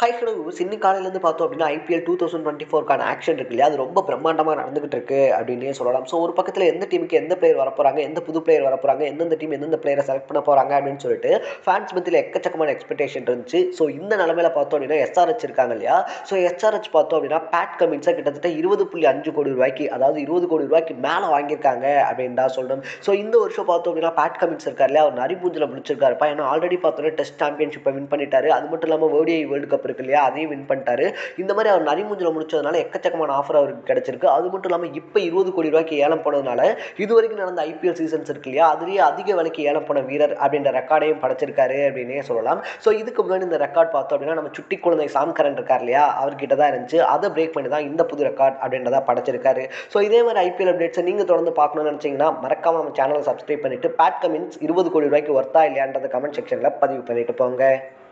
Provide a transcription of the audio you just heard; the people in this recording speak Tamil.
ஹாய் ஹலோ இன்னி காலையிலேருந்து பார்த்தோம் அப்படின்னா ஐபிஎல் டூ தௌசண்ட் டுவெண்ட்டி ஃபோர்க்கான ஆக்ஷன் இருக்கு இல்லையா அது ரொம்ப பிரம்மாண்டமாக நடந்துகிட்டு இருக்கு அப்படின்னே சொல்லலாம் ஸோ ஒரு பக்கத்தில் எந்த டீமுக்கு எந்த பிளேயர் வர போகிறாங்க எந்த புது பிளேயர் வர போகிறாங்க எந்தெந்த டீம் எந்தெந்த பிளேயரை செலக்ட் பண்ண போகிறாங்க அப்படின்னு சொல்லிட்டு ஃபேன்ஸ் மத்தியில் எக்கச்சக்கமான எக்ஸ்பெக்டேஷன் இருந்துச்சு ஸோ இந்த நிலமையில பார்த்தோம் அப்படின்னா எஸ்ஆர்ஹெச் இருக்காங்க இல்லையா ஸோ எஸ்ஆர்ஹெச் பார்த்தோம் அப்படின்னா பேட் கமின்ஸை கிட்டத்தட்ட இருபது புள்ளி அஞ்சு கோடி ரூபாய்க்கு அதாவது இருபது கோடி ரூபாய்க்கு மேலே வாங்கியிருக்காங்க அப்படின்னு தான் சொல்லணும் ஸோ இந்த வருஷம் பார்த்தோம் அப்படின்னா பேட் கமின்ஸ் இருக்கார் இல்லையா அவர் நரிபூஞ்சில் முடிச்சிருக்காருப்பா ஏன்னா ஆல்ரெடி பார்த்தோன்னா டெஸ்ட் சாம்பியன்ஷிப்பை வின் பண்ணிட்டாரு அது மட்டும் இல்லாமல் ஓடிஐ வேர்ல்டு கப் இருக்கு இல்லையா அதையும் வின் பண்ணிட்டாரு இந்த மாதிரி அவர் நரிமூஞ்சில் முடிச்சதுனால எக்கச்சக்கமான ஆஃபர் அவருக்கு கிடைச்சிருக்கு அது மட்டும் இல்லாமல் இப்போ இருபது கோடி ரூபாய்க்கு ஏலம் போனதுனால இது வரைக்கும் நடந்த ஐபிஎல் சீசன்ஸ் இருக்கு இல்லையா அதுலேயே அதிக விலைக்கு ஏலம் போன வீரர் அப்படின்ற ரெக்கார்டையும் படைச்சிருக்காரு அப்படின்னே சொல்லலாம் ஸோ இதுக்கு முன்னாடி இந்த ரெக்கார்ட் பார்த்தோம் அப்படின்னா நம்ம சுட்டி குழந்தை சாம்கரன் இருக்கார் இல்லையா அவர்கிட்ட தான் இருந்துச்சு அதை பிரேக் பண்ணி தான் இந்த புது ரெக்கார்ட் அப்படின்றத படைச்சிருக்காரு ஸோ இதே மாதிரி ஐபிஎல் அப்டேட்ஸை நீங்கள் தொடர்ந்து பார்க்கணும்னு நினச்சிங்கன்னா மறக்காம நம்ம சேனலை சப்ஸ்கிரைப் பண்ணிட்டு பேட் கமின்ஸ் இருபது கோடி ரூபாய்க்கு ஒர்த்தா இல்லையான்றத கமெண்ட் செக்ஷனில் பதிவு பண்ணிட்டு போங்க